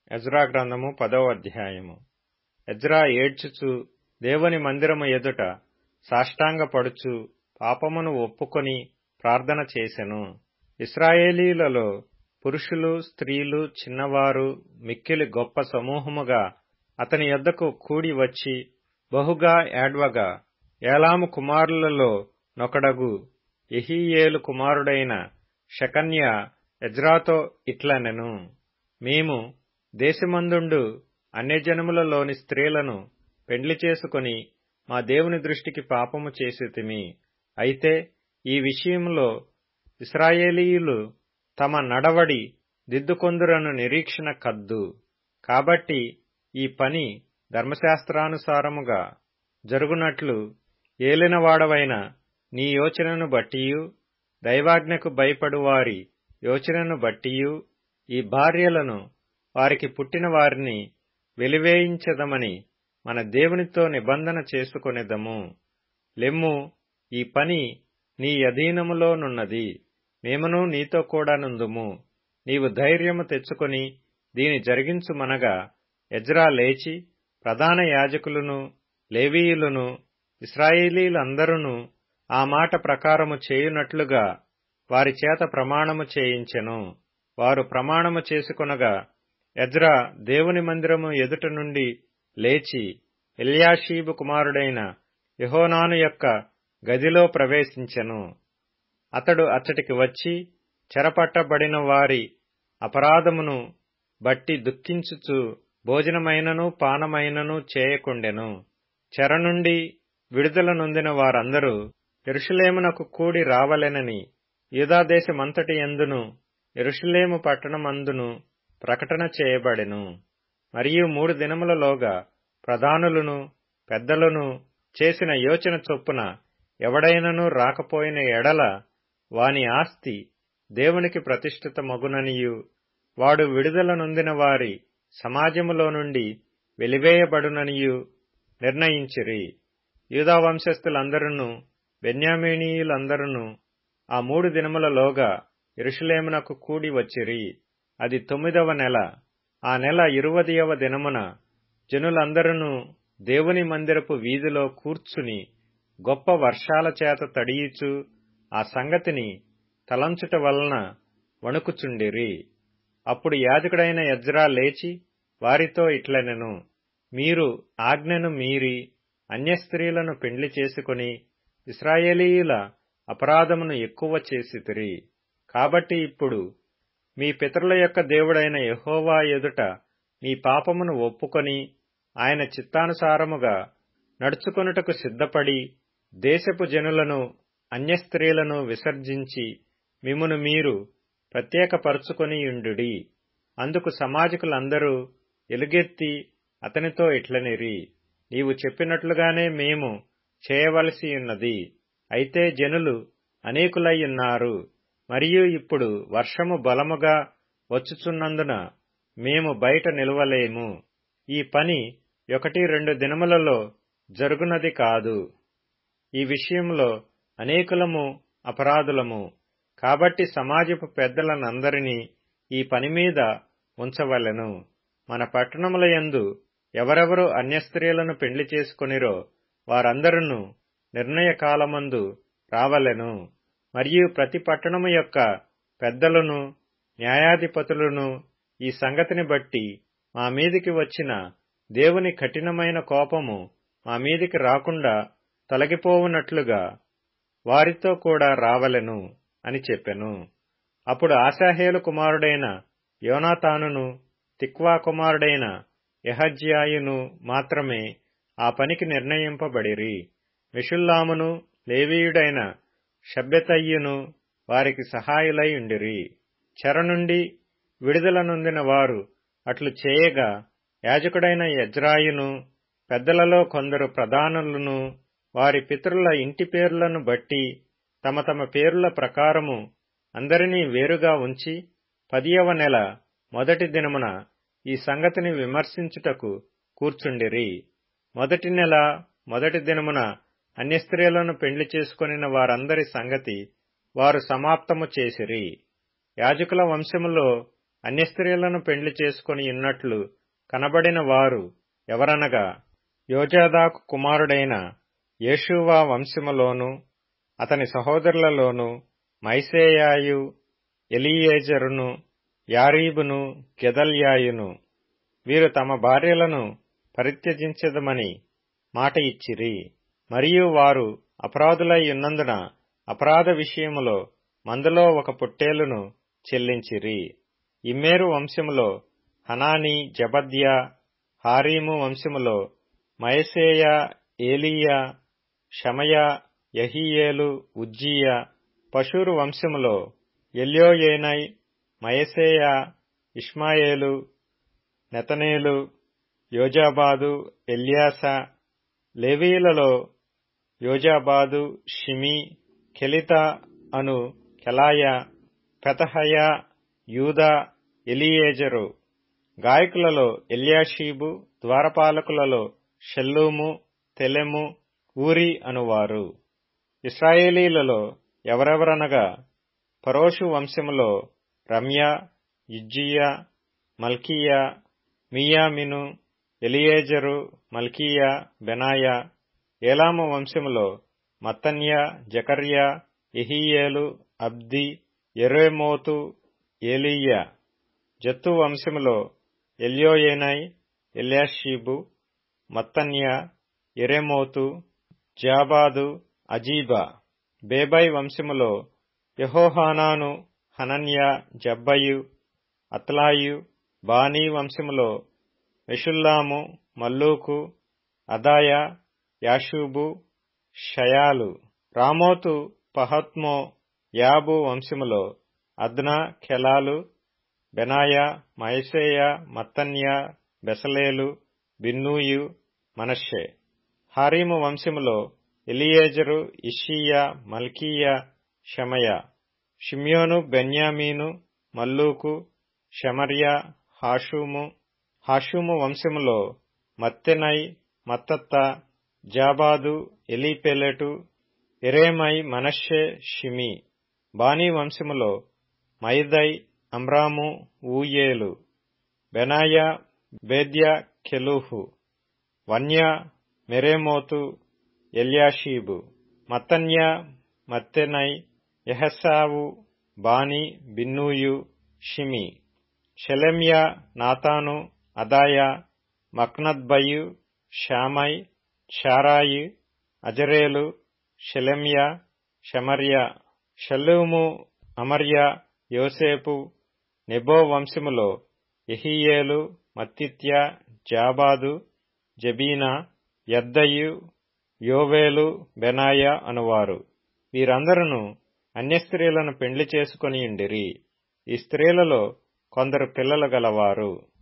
Ezra గ్రంథము పదవ అధ్యాయము ఎజ్రా ఏడ్చుచు దేవుని మందిరము ఎదుట సాష్టాంగపడుచు పాపమును ఒప్పుకొని ప్రార్థన చేసెను ఇస్రాయేలీలలో పురుషులు స్త్రీలు చిన్నవారు మిక్కిలి గొప్ప సమూహముగా అతని యొద్దకు కూడి వచ్చి బహుగా ఏడ్వగా ఏలాము కుమారులలో నొకడగు ఎహీయేలు కుమారుడైన షకన్య ఎజ్రాతో ఇట్లనెను మేము దేశమందుండు అన్యజనములలోని స్త్రీలను పెండ్లి చేసుకొని మా దేవుని దృష్టికి పాపము చేసితిమి అయితే ఈ విషయంలో ఇస్రాయేలీయులు తమ నడవడి దిద్దుకొందురను నిరీక్షణ కద్దు కాబట్టి ఈ పని ధర్మశాస్త్రానుసారముగా జరుగునట్లు ఏలినవాడవైన నీ యోచనను బట్టియు దైవాజ్ఞకు భయపడు వారి యోచనను బట్టియు ఈ భార్యలను వారికి పుట్టిన వారిని వెలివేయించదమని మన దేవునితో నిబంధన చేసుకొనిదము లెమ్ము ఈ పని నీ అధీనములోనున్నది మేమును నీతో కూడా నుందుము నీవు ధైర్యము తెచ్చుకొని దీని జరిగించుమనగా ఎజ్రా లేచి ప్రధాన యాజకులను లేవీయులను ఇస్రాయేలీలందరూ ఆ మాట ప్రకారము చేయునట్లుగా వారి చేత ప్రమాణము చేయించెను వారు ప్రమాణము చేసుకొనగా ఎజ్రా దేవుని మందిరము ఎదుట నుండి లేచి ఎల్యాషీబు కుమారుడైన యహోనాను యొక్క గదిలో ప్రవేశించెను అతడు అచ్చటికి వచ్చి చెరపట్టబడిన వారి అపరాధమును బట్టి దుఃఖించుచు భోజనమైనను పానమైనను చేయకుండెను చెర నుండి విడుదల నొందిన వారందరూ ఎరుషులేమునకు కూడి రావలెనని యూదాదేశమంతటి ఎందును ఎరుషులేము పట్టణమందును ప్రకటన చేయబడెను మరియు మూడు దినములలోగా ప్రధానులను పెద్దలను చేసిన యోచన చొప్పున ఎవడైనను రాకపోయిన ఎడల వాని ఆస్తి దేవునికి ప్రతిష్ఠిత మగుననియు వాడు విడుదల నొందిన వారి సమాజములో నుండి వెలివేయబడుననియు నిర్ణయించిరి యూదా వంశస్థులందరూ బెన్యామీనీయులందరూ ఆ మూడు దినములలోగా ఇరుషులేమునకు కూడి వచ్చిరి అది తొమ్మిదవ నెల ఆ నెల ఇరువదియవ దినమున జనులందరూ దేవుని మందిరపు వీధిలో కూర్చుని గొప్ప వర్షాల చేత తడియుచు ఆ సంగతిని తలంచుట వలన వణుకుచుండిరి అప్పుడు యాజకుడైన ఎజ్రా లేచి వారితో ఇట్లనెను మీరు ఆజ్ఞను మీరి అన్యస్త్రీలను పెండ్లి చేసుకుని ఇస్రాయేలీయుల అపరాధమును ఎక్కువ చేసితిరి కాబట్టి ఇప్పుడు మీ పితరుల యొక్క దేవుడైన యహోవా ఎదుట మీ పాపమును ఒప్పుకొని ఆయన చిత్తానుసారముగా నడుచుకొనుటకు సిద్ధపడి దేశపు జనులను అన్యస్త్రీలను విసర్జించి మిమ్మును మీరు ప్రత్యేకపరుచుకొనియుండుడి అందుకు సమాజకులందరూ ఎలుగెత్తి అతనితో ఇట్లనిరి నీవు చెప్పినట్లుగానే మేము చేయవలసియున్నది అయితే జనులు అనేకులయ్యున్నారు మరియు ఇప్పుడు వర్షము బలముగా వచ్చుచున్నందున మేము బయట నిలవలేము ఈ పని ఒకటి రెండు దినములలో జరుగునది కాదు ఈ విషయంలో అనేకులము అపరాధులము కాబట్టి సమాజపు పెద్దలనందరినీ ఈ పని మీద ఉంచవలెను మన పట్టణముల యందు ఎవరెవరు అన్యస్త్రీలను పెండ్లి చేసుకొనిరో వారందరూ నిర్ణయ కాలమందు రావలెను మరియు ప్రతి పట్టణము యొక్క పెద్దలను న్యాయాధిపతులను ఈ సంగతిని బట్టి మా మీదికి వచ్చిన దేవుని కఠినమైన కోపము మా మీదికి రాకుండా తొలగిపోవునట్లుగా వారితో కూడా రావలెను అని చెప్పెను అప్పుడు ఆశాహేలు కుమారుడైన యోనాతానును తిక్వా కుమారుడైన యహజ్యాయును మాత్రమే ఆ పనికి నిర్ణయింపబడిరి మిషుల్లామును లేవీయుడైన షబ్బెతయ్యును వారికి సహాయులై ఉండిరి చెర నుండి విడుదల నొందిన వారు అట్లు చేయగా యాజకుడైన యజ్రాయును పెద్దలలో కొందరు ప్రధానులను వారి పితరుల ఇంటి పేర్లను బట్టి తమ తమ పేర్ల ప్రకారము అందరినీ వేరుగా ఉంచి పదియవ నెల మొదటి దినమున ఈ సంగతిని విమర్శించుటకు కూర్చుండిరి మొదటి నెల మొదటి దినమున అన్యస్త్రీలను పెండ్లి చేసుకొనిన వారందరి సంగతి వారు సమాప్తము చేసిరి యాజకుల వంశములో అన్య స్త్రీలను పెండ్లి చేసుకుని ఉన్నట్లు కనబడిన వారు ఎవరనగా యోజాదాకు కుమారుడైన యేషువా వంశములోను అతని సహోదరులలోను మైసేయాయు ఎలియేజరును యారీబును గెదల్యాయును వీరు తమ భార్యలను పరిత్యజించదమని మాట ఇచ్చిరి మరియు వారు అపరాధులై ఉన్నందున అపరాధ విషయములో మందులో ఒక పొట్టేలును చెల్లించిరి ఇమ్మేరు వంశములో హనాని జబద్యా హారీము వంశములో మయసేయ ఏలియా షమయ యహీయేలు ఉజ్జీయ పశూరు వంశములో ఎల్యోయేనై మయసేయ ఇష్మాయేలు నెతనేలు యోజాబాదు ఎల్యాస లేవీలలో యోజాబాదు షిమి కెలిత అను కెలాయ పెతహయ యూదా Eliezer గాయకులలో Eliashib ద్వారపాలకులలో Shallum Telem Uri అనువారు ఇస్రాయేలీలలో ఎవరెవరనగా పరోషు వంశములో Ramiah Jeziah Malchiah Miamin Eleazar Malchijah Benaiah Elam వంశములో Mattaniah Zechariah Jehiel Abdi Jeremoth Eliah Zattu వంశములో ఎల్యోయేనై Eliashib మత్తన్య ఎరెమోతు జాబాదు అజీబా బేబై వంశములో యహోహానాను Hananiah జబ్బయు అత్లాయు Bani వంశములో Meshullam మల్లూకు అదాయ యాషూబు షయాలు రామోతు పహత్మో యాబు వంశములో అద్నా కెలాలు బెనాయ మయసేయ మత్తన్య బెసలేలు బిన్నూయు Manasseh హారీము వంశములో Eliezer ఇషియా మల్కీయ షమయ షిమ్యోను బెన్యామీను మల్లూకు షమర్య హాషూము హాషూము వంశములో మత్తెనై మత్తత్త జాబాదు ఎలీపెలెటు ఎరేమై Manasseh షిమి Bani వంశములో మైదై Amram ఊయేలు బెనాయ Bedeiah Chelluh Vaniah Meremoth Eliashib Mattaniah Mattenai Jaasau Bani Binnui Shimei Shelemiah Nathan Adaiah Machnadebai Shashai Sharai Azareel Shelemiah Shemariah Shallum Amariah యోసేపు Nebo వంశములో ఎహియేలు మత్తిత్య జాబాదు Jabeena యద్దయు యోవేలు బెనాయ అనువారు వీరందరూ అన్య స్త్రీలను పెండ్లి చేసుకొనియుండిరి ఈ స్త్రీలలో కొందరు పిల్లలు గలవారు